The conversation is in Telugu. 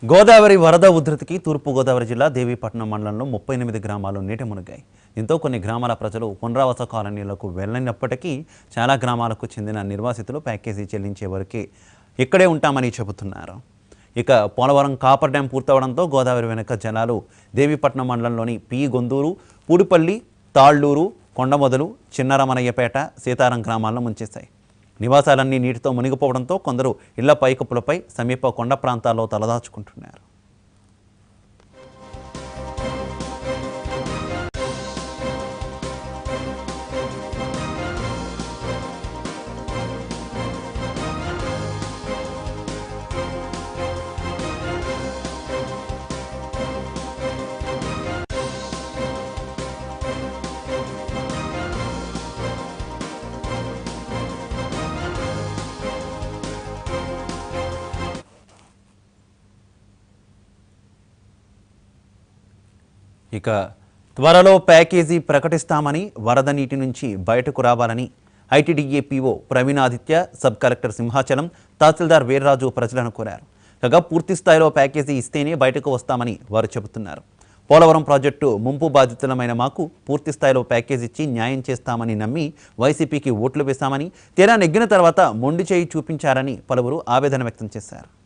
గోదావరి వరద ఉధృతికి తూర్పుగోదావరి జిల్లా దేవీపట్నం మండలంలో ముప్పై ఎనిమిది గ్రామాలు నీట మునిగాయి దీంతో కొన్ని గ్రామాల ప్రజలు పునరావాస కాలనీలకు వెళ్ళినప్పటికీ చాలా గ్రామాలకు చెందిన నిర్వాసితులు ప్యాకేజీ చెల్లించే వరకే ఇక్కడే ఉంటామని చెబుతున్నారు ఇక పోలవరం కాపర్ డ్యాం పూర్తవడంతో గోదావరి వెనుక జలాలు దేవీపట్నం మండలంలోని పి గొందూరు పూడిపల్లి తాళ్ళూరు కొండమొదలు చిన్నరమణయ్యపేట సీతారం గ్రామాలను ముంచేశాయి నివాసాలన్నీ నీటితో మునిగిపోవడంతో కొందరు ఇళ్ల పైకప్పులపై సమీప కొండ ప్రాంతాల్లో తలదాచుకుంటున్నారు ఇక త్వరలో ప్యాకేజీ ప్రకటిస్తామని వరద నీటి నుంచి బయటకు రావాలని ITDA PO Praveenaditya sub collector Simhachalam తహసీల్దార్ వీర్రాజు ప్రజలను కోరారు కాగా పూర్తి స్థాయిలో ప్యాకేజీ ఇస్తేనే బయటకు వస్తామని వారు చెబుతున్నారు పోలవరం ప్రాజెక్టు ముంపు బాధితులమైన మాకు పూర్తి స్థాయిలో ప్యాకేజ్ ఇచ్చి న్యాయం చేస్తామని నమ్మి వైసీపీకి ఓట్లు వేశామని తీరా నెగ్గిన తర్వాత మొండి చేయి చూపించారని పలువురు ఆవేదన వ్యక్తం చేశారు